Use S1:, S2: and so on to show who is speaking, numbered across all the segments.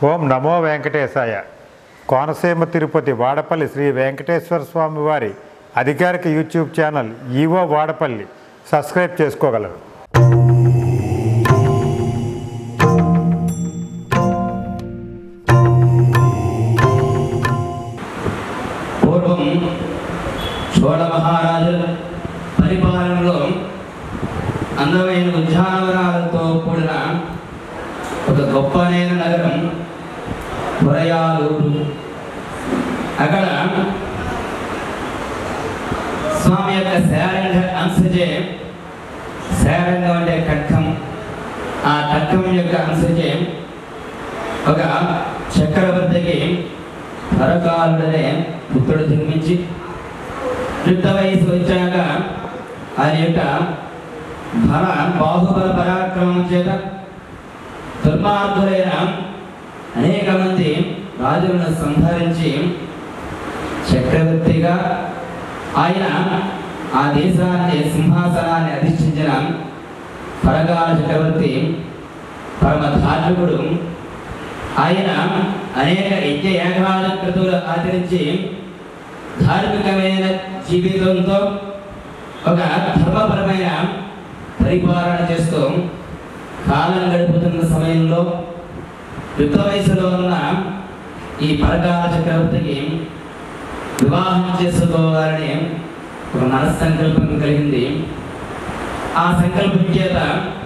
S1: ఓం నమో వెంకటేశాయ కోనసీమ తిరుపతి వాడపల్లి శ్రీ వెంకటేశ్వర స్వామి వారి అధికారిక YouTube channel EO Vadapalli subscribe చేసుకోగలరు
S2: పూర్వం చోళ మహారాజు పరిపాలనలో అందమైన ఉద్యానవనాలతో కూడిన ఒక గొప్పనైన నగరం పురయాలూరు అక్కడ స్వామి యొక్క శారంగ అంశజే శారంగం అంటే ఖడ్గం ఆ ఖడ్గం యొక్క అంశజే ఒక చక్రవర్తికి పరకాలుడనే పుత్రుడు జన్మించి యుక్త వయసు వచ్చాక ఆయన యొక్క బల బాహుబల పరాక్రమం చేత దుర్మార్గులైన అనేక మంది రాజులను సంహరించి చక్రవర్తిగా ఆయన ఆ దేశాన్ని సింహాసనాన్ని అధిష్ఠించిన పరకాల చక్రవర్తి పరమ ధార్మికుడు ఆయన అనేక యజ్ఞ యాగాల క్రతువులు ఆచరించి ధార్మికమైన జీవితంతో ఒక ధర్మపరమైన పరిపాలన చేస్తూ కాలం గడుపుతున్న సమయంలో యుక్త వయసులో ఉన్న ఈ పరకాల చక్రవర్తికి వివాహం చేసుకోవాలని ఒక మనస్సంకల్పం కలిగింది ఆ సంకల్పం చేత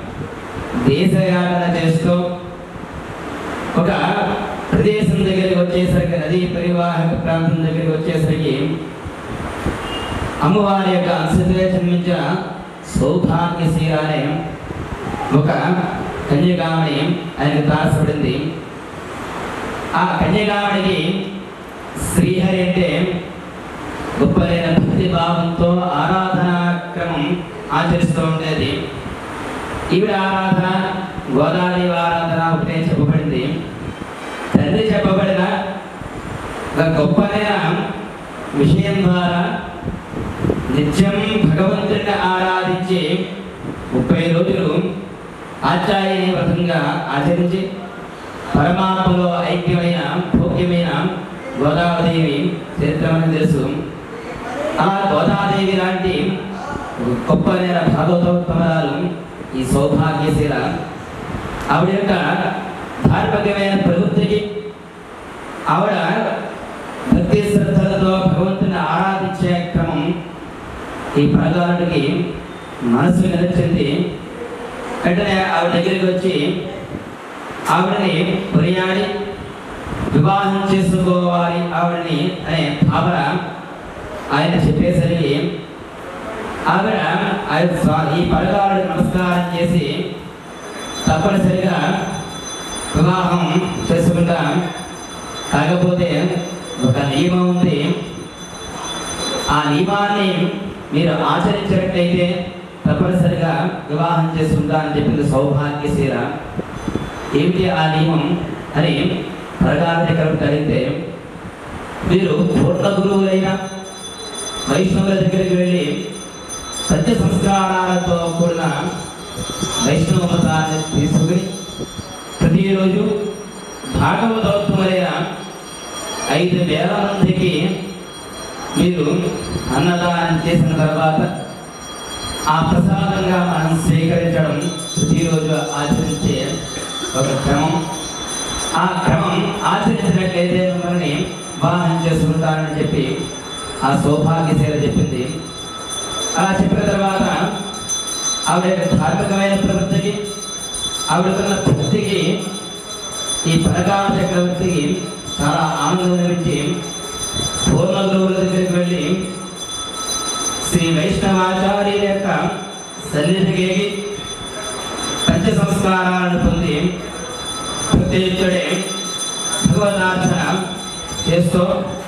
S2: దేశయాత్ర చేస్తూ ఒక ప్రదేశం దగ్గరికి వచ్చేసరికి నదీ పరివాహక ప్రాంతం దగ్గరికి వచ్చేసరికి అమ్మవారి యొక్క అంశతో జన్మించిన సౌభాగ్యశీల అనే ఒక కన్యకామణి ఆయనకు తారసపడింది ఆ కన్యకామణికి శ్రీహరి అంటే గొప్పలైన భక్తి భావంతో ఆరాధనా క్రమం ఆచరిస్తూ ఉండేది ఈవిడ ఆరాధన గోదావరి ఆరాధన ఒకటే చెప్పబడింది తండ్రి చెప్పబడిన ఒక గొప్పనైన విషయం ద్వారా నిత్యం భగవంతుడిని ఆరాధించి ముప్పై రోజులు ఆచార్య వ్రతంగా ఆచరించి పరమాత్మలో ఐక్యమైన భోగ్యమైన గోదావదేవి చరిత్రమని తెలుసు ఆ గోదాదేవి లాంటి గొప్పనైన భాగవతోత్తమరాలు ఈ సౌభాగ్యశీల ఆవిడ యొక్క ధార్మికమైన ప్రవృత్తికి ఆవిడ భక్తి శ్రద్ధలతో భగవంతుని ఆరాధించే క్రమం ఈ ప్రగానుడికి మనసు నిలిచింది వెంటనే ఆవిడ దగ్గరికి వచ్చి ఆవిడని కొనియాడి వివాహం చేసుకోవాలి ఆవిడని అనే భావన ఆయన చెప్పేసరికి ఆవిడ ఆయన స్వా- ఈ పరగారుడికి నమస్కారం చేసి తప్పనిసరిగా వివాహం చేసుకుంటా కాకపోతే ఒక నియమం ఉంది ఆ నియమాన్ని మీరు ఆచరించినట్టయితే తప్పనిసరిగా వివాహం చేసుకుంటా అని చెప్పింది సౌభాగ్యశీల ఏమిటి ఆ నియమం అని పరగారి దగ్గరకు అడిగితే మీరు పూర్ణ గురువులైన వైష్ణవుల దగ్గరికి వెళ్ళి సత్య సంస్కారాలతో కూడిన వైష్ణవ మతాన్ని తీసుకుని ప్రతిరోజు భాగవతోత్తములైన ఐదు వేల మందికి మీరు అన్నదానం చేసిన తర్వాత ఆ ప్రసాదంగా మనం స్వీకరించడం ప్రతిరోజు ఆచరించే ఒక క్రమం ఆ క్రమం ఆచరించినట్లయితే మిమ్మల్ని వివాహం చేసుకుంటానని చెప్పి ఆ సౌభాగ్యశీల చెప్పింది అలా చెప్పిన తర్వాత ఆవిడ యొక్క ధార్మికమైన ప్రవృత్తికి ఆవిడకున్న భక్తికి ఈ పరకాల చక్రవర్తికి చాలా ఆనందం అనిపించి పూర్ణ గురువుల దగ్గరికి వెళ్ళి శ్రీ వైష్ణవాచార్యుల యొక్క సన్నిధికి పంచ సంస్కారాలను పొంది ప్రత్యేకుడే భగవదార్చన చేస్తూ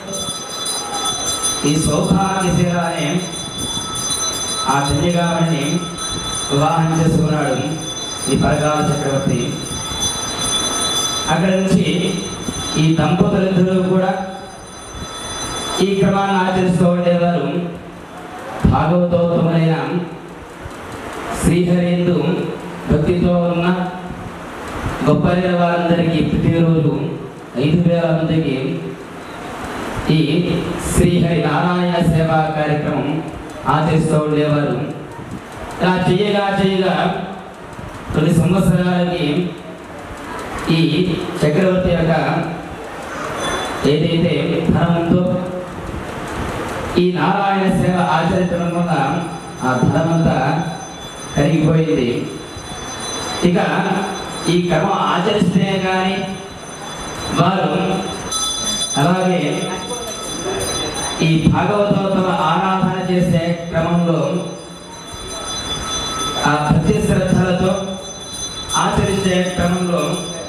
S2: ఈ సౌభాగ్యశీల అనే ఆ కన్యగామని వివాహం చేసుకున్నాడు ఈ పరగాల చక్రవర్తి అక్కడి నుంచి ఈ దంపతులిద్దరూ కూడా ఈ క్రమాన్ని ఆచరిస్తూ ఉండేవారు భాగవతోత్తమైన శ్రీహరిందు భక్తితో ఉన్న గొప్ప వారందరికీ ప్రతిరోజు ఐదు వేల మందికి ఈ శ్రీహరి నారాయణ సేవా కార్యక్రమం ఆచరిస్తూ ఉండేవారు ఇలా చేయగా చేయగా కొన్ని సంవత్సరాలకి ఈ చక్రవర్తి యొక్క ఏదైతే ధనం ఉందో ఈ నారాయణ సేవ ఆచరించడం వల్ల ఆ ధనమంతా కరిగిపోయింది ఇక ఈ కర్మ ఆచరిస్తే కానీ వారు అలాగే ఈ భాగవతోత్తమ ఆరాధన చేసే క్రమంలో ఆ భక్తి శ్రద్ధలతో ఆచరించే క్రమంలో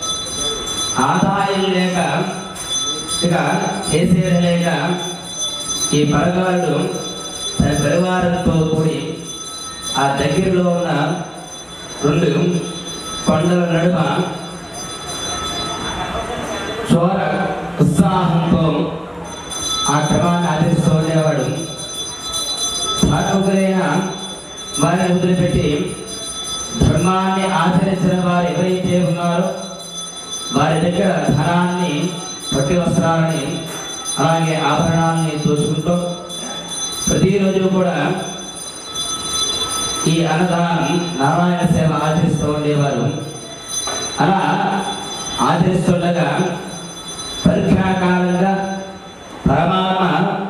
S2: ఆదాయం లేక ఇక చేసేది లేక ఈ పరగాళ్ళు తన పరివారంతో కూడి ఆ దగ్గరలో ఉన్న రెండు కొండల నడుమ చోర ఉత్సాహంతో ఆ క్రమాన్ని ఆచరిస్తూ ఉండేవాడు భాగవతులైన వారిని వదిలిపెట్టి ధర్మాన్ని ఆచరించిన వారు ఎవరైతే ఉన్నారో వారి దగ్గర ధనాన్ని పట్టి వస్త్రాలని అలాగే ఆభరణాలని దోచుకుంటూ ప్రతిరోజు కూడా ఈ అన్నదానం నారాయణ సేవ ఆచరిస్తూ ఉండేవారు అలా ఆచరిస్తుండగా పరీక్షాకాలంగా పరమాత్మ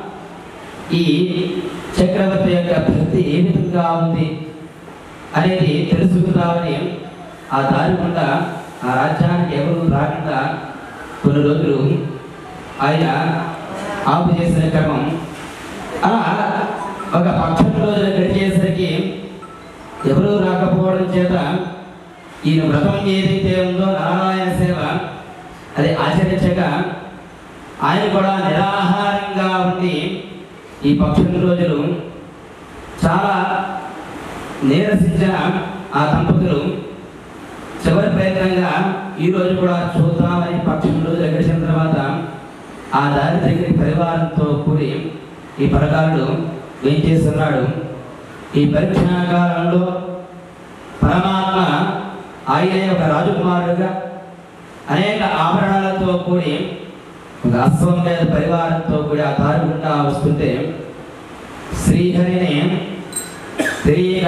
S2: ఈ చక్రవర్తి యొక్క భక్తి ఏ విధంగా ఉంది అనేది తెలుసుకుందామని ఆ దారి గుండా ఆ రాజ్యానికి ఎవరు రాకుండా కొన్ని రోజులు ఆయన ఆపు చేసిన క్రమం అలా ఒక పక్షం రోజులు గడిచేసరికి ఎవరూ రాకపోవడం చేత ఈయన వ్రతం ఏదైతే ఉందో నారాయణ సేవ అది ఆచరించగా ఆయన కూడా నిరాహారంగా ఉండి ఈ పక్షం రోజులు చాలా నీరసించిన ఆ దంపతులు చివరి ప్రయత్నంగా ఈ రోజు కూడా చూద్దామని పక్షం రోజులు గడిచిన తర్వాత ఆ దారి దగ్గర పరివారంతో కూడి ఈ పరకారుడు ఏం చేస్తున్నాడు ఈ పరీక్షాకాలంలో పరమాత్మ ఆయనే ఒక రాజకుమారుడుగా అనేక ఆభరణాలతో కూడి ఒక అశ్వం మీద పరివారంతో కూడి ఆ దారి గుండా వస్తుంటే శ్రీహరిని తెలియక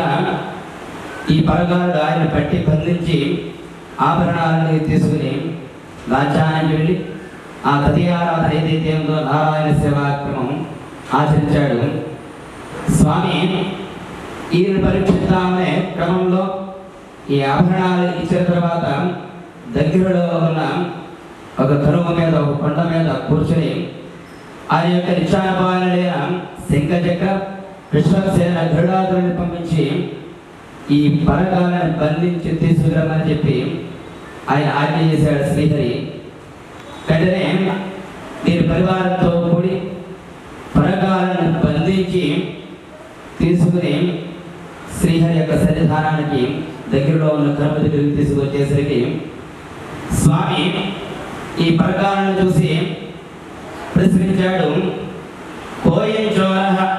S2: ఈ పరగారుడు ఆయన పట్టి బంధించి ఆభరణాలని తీసుకుని రాజ్యానికి వెళ్ళి ఆ తదియారాధన ఏదైతే ఉందో నారాయణ సేవాక్రమం ఆచరించాడు స్వామి ఈయన పరీక్షిద్దామనే క్రమంలో ఈ ఆభరణాలు ఇచ్చిన తర్వాత దగ్గరలో ఉన్న ఒక కరువు మీద ఒక కొండ మీద కూర్చుని ఆ యొక్క నిత్యానుభవాలైన శంఖచక్ర విశ్వసేన గరుడాదుని పంపించి ఈ పరకాలను బంధించి తీసుకురమ్మని చెప్పి ఆయన ఆజ్ఞ చేశాడు శ్రీహరి వెంటనే మీరు పరివారంతో కూడి పరకాలను బంధించి తీసుకుని శ్రీహరి యొక్క సన్నిధానానికి దగ్గరలో ఉన్న కర్మ దగ్గరికి తీసుకొచ్చేసరికి స్వామి ఈ పరకాలను చూసి ప్రశ్నించాడు కోయం చోర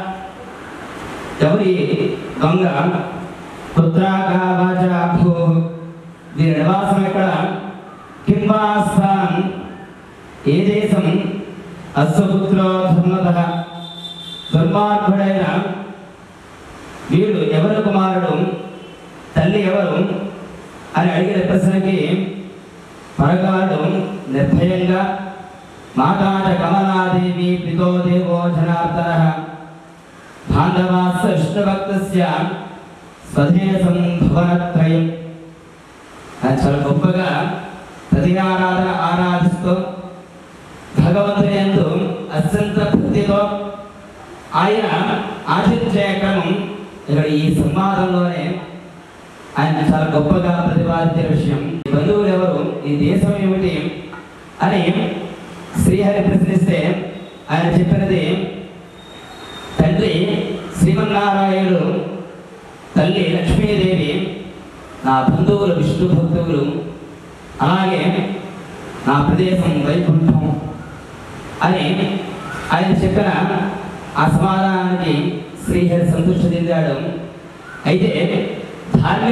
S2: ఎవరి దొంగ పుత్రాక వాచా భూ దీని నివాసం ఎక్కడ కింబా స్థానం ఏ దేశం అశ్వపుత్రో ధర్మద దుర్మార్గుడైన వీడు ఎవరు కుమారుడు తల్లి ఎవరు అని అడిగిన ప్రశ్నకి పరగాడు నిర్భయంగా మాతాచ కమలాదేవి పితో దేవో జనార్దన బాంధవాస్య విష్ణుభక్తస్య స్వదేశం భువనత్రయం అని చాలా గొప్పగా ప్రతి ఆరాధన ఆరాధిస్తూ భగవంతుని యందు అత్యంత భక్తితో ఆయన ఆచరించే క్రమం ఇక్కడ ఈ సంవాదంలోనే ఆయన చాలా గొప్పగా ప్రతిపాదించిన విషయం ఈ బంధువులు ఎవరు ఈ దేశం ఏమిటి అని శ్రీహరి ప్రశ్నిస్తే ఆయన చెప్పినది తండ్రి శ్రీమన్నారాయణుడు తల్లి లక్ష్మీదేవి నా బంధువులు విష్ణు భక్తులు అలాగే నా ప్రదేశం వైకుంఠం అని ఆయన చెప్పిన ఆ సమాధానానికి శ్రీహరి సంతృష్టి చెందాడు అయితే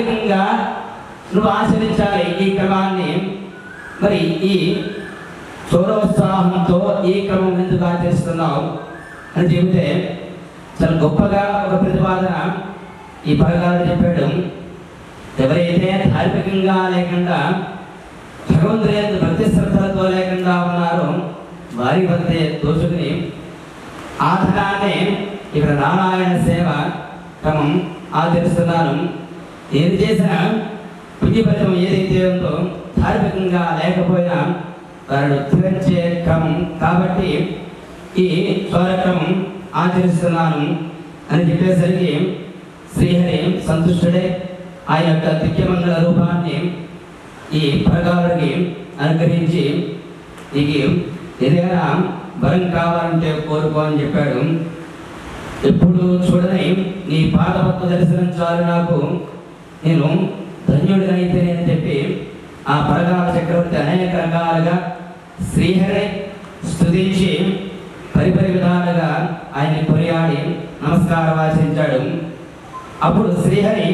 S2: ధార్మికంగా నువ్వు ఆచరించాలి ఈ క్రమాన్ని మరి ఈ చోరోత్సాహంతో ఈ క్రమం ఎందుకు ఆచరిస్తున్నావు అని చెబితే చాలా గొప్పగా ఒక ప్రతిపాదన ఈ పరగారు చెప్పాడు ఎవరైతే ధార్మికంగా లేకుండా భగవంతుని యందు భక్తి శ్రద్ధలతో లేకుండా ఉన్నారో వారి వద్దే దోచుకుని ఆ ధనాన్ని ఇక్కడ నారాయణ సేవ క్రమం ఆచరిస్తున్నాను ఏది చేసినా పుణ్యఫలితం ఏదైతే ఉందో ధార్మికంగా లేకపోయినా వారు తీర్చే క్రమం కాబట్టి ఈ చోరక్రమం ఆచరిస్తున్నాను అని చెప్పేసరికి శ్రీహరి సంతుష్టుడే ఆ యొక్క దివ్యమంగళ రూపాన్ని ఈ పరగారుడికి అనుగ్రహించి నీకు ఏదైనా వరం కావాలంటే కోరుకో అని చెప్పాడు ఎప్పుడు చూడని నీ పాదపత్వ దర్శనం చాలు నాకు నేను ధన్యుడినైతే అని చెప్పి ఆ పరగాల చక్రవర్తి అనేక రకాలుగా శ్రీహరి స్తుతించి పరిపరి విధాలుగా ఆయన కొనియాడి నమస్కారం ఆచరించాడు అప్పుడు శ్రీహరి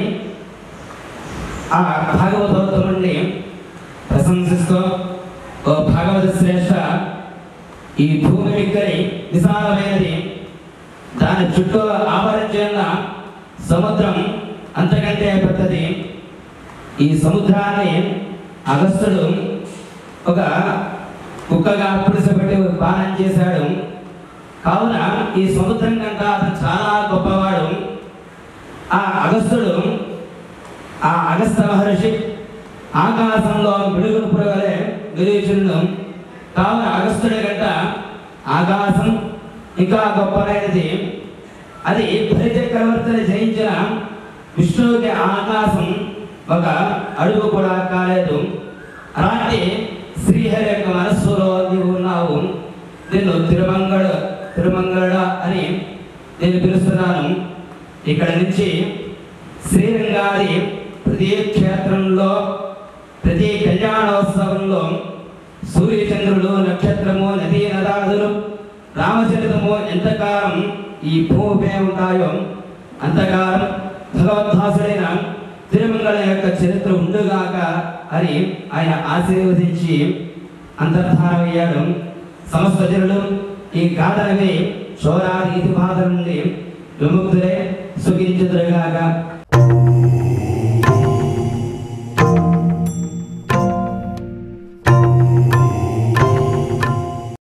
S2: ఆ భాగవతోత్తముడిని ప్రశంసిస్తూ ఓ భాగవత శ్రేష్ఠ ఈ భూమి మిక్కని విశాలమైనది దాని చుట్టూ ఆవరించి ఉన్న సముద్రం అంతకంటే పెద్దది ఈ సముద్రాన్ని అగస్తుడు ఒక కుక్కగా పుడిసపెట్టి పానం చేశాడు కావున ఈ సముద్రం కంటే అతను చాలా గొప్పవాడు ఆ అగస్తుడు ఆ అగస్త మహర్షి ఆకాశంలో మిడుగులు పురగలే విరిచుండు కావున అగస్తుడి గంట ఆకాశం ఇంకా గొప్పదైనది అది బలి చక్రవర్తిని జయించిన విష్ణువుకి ఆకాశం ఒక అడుగు కూడా కాలేదు అలాంటి శ్రీహరి యొక్క మనస్సులో నీవు ఉన్నావు నిన్ను తిరుమంగళ తిరుమంగళ అని నేను పిలుస్తున్నాను ఇక్కడ నుంచి శ్రీరంగాది ప్రతి క్షేత్రంలో ప్రతి కళ్యాణోత్సవంలో సూర్యచంద్రుడు నక్షత్రము నదీ నదాదులు రామచరితము ఎంతకాలం ఈ భూమిపై ఉంటాయో అంతకాలం భగవద్దాసుడైన తిరుమంగళ యొక్క చరిత్ర ఉండుగాక అని ఆయన ఆశీర్వదించి అంతర్ధానమయ్యాడు సమస్త జనులు ఈ గాథలవి చోరాది ఇతి బాధ నుండి విముక్తులే సుఖించుదురుగాక